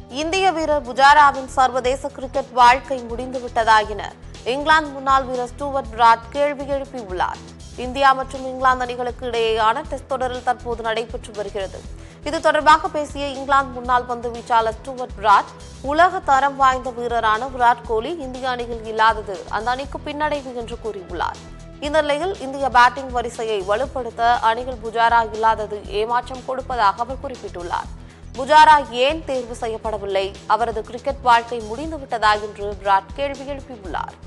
இந்திய வீரர் புஜாராவின் சர்வதேச கிரிக்கெட் வாழ்க்கை முடிந்துவிட்டதா என இங்கிலாந்து முன்னாள் வீரர் ஸ்டூவர்ட் பிராட் கேள்வி எழுப்பியுள்ளார் இந்தியா மற்றும் இங்கிலாந்து அணிகளுக்கு இடையேயான டெஸ்ட் தொடரில் தற்போது நடைபெற்று வருகிறது இது தொடர்பாக பேசிய இங்கிலாந்து முன்னாள் பந்து வீச்சாளர் ஸ்டூவர்ட் பிராட் உலக தரம் வாய்ந்த வீரரான விராட் கோலி இந்திய அணியில் இல்லாதது அந்த அணிக்கு பின்னடைவு என்று கூறியுள்ளார் இந்த நிலையில் இந்திய பேட்டிங் வரிசையை வலுப்படுத்த அணியில் புஜாரா இல்லாதது ஏமாற்றம் கொடுப்பதாக அவர் குறிப்பிட்டுள்ளார் புஜாரா ஏன் தேர்வு செய்யப்படவில்லை அவரது கிரிக்கெட் வாழ்க்கை முடிந்துவிட்டதா என்று விராட் கேள்வி எழுப்பியுள்ளார்